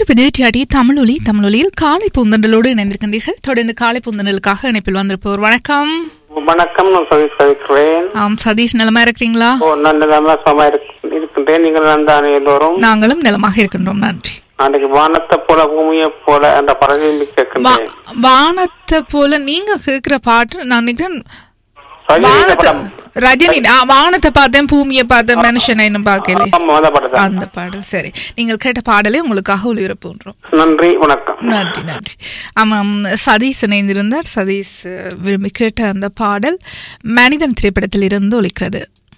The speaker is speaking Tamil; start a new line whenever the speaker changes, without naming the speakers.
கேட்டிருப்பது டிஆடி தமிழொலி தமிழொலியில் காலை பூந்தண்டலோடு இணைந்திருக்கின்றீர்கள் தொடர்ந்து காலை பூந்தண்டலுக்காக இணைப்பில் வந்திருப்பவர் வணக்கம்
வணக்கம் நான் சதீஷ் கழிக்கிறேன்
ஆம் சதீஷ் நலமா இருக்கிறீங்களா
ஓ நல்ல நல்ல சுகமா இருக்- இருக்கின்றேன் நீங்கள் நன்றான எல்லோரும்
நாங்களும் நலமாக இருக்கின்றோம் நன்றி
நாளைக்கு வானத்தை போல பூமியை போல என்ற பறவை
வா-
கேட்கின்றேன்
வானத்தை போல நீங்க கேக்குற பாட்டு நான் நினைக்கிறேன்
ரஜினி
வானத்தை
படம்
ரஜினி ஆ, வானத்தை பார்த்தேன் பூமியை பார்த்தேன் மனுஷனை இன்னும் பார்க்கல
ஆமா அந்த படம் தான்.
அந்த பாடல் சரி நீங்கள் கேட்ட பாடலை உங்களுக்காக ஒளிபரப்புன்றோம்
நன்றி வணக்கம்
நன்றி நன்றி ஆமாம் சதீஷ் இணைந்திருந்தார் சதீஷ் அஹ், விரும்பி கேட்ட அந்த பாடல் மனிதன் திரைப்படத்தில் இருந்து ஒலிக்கிறது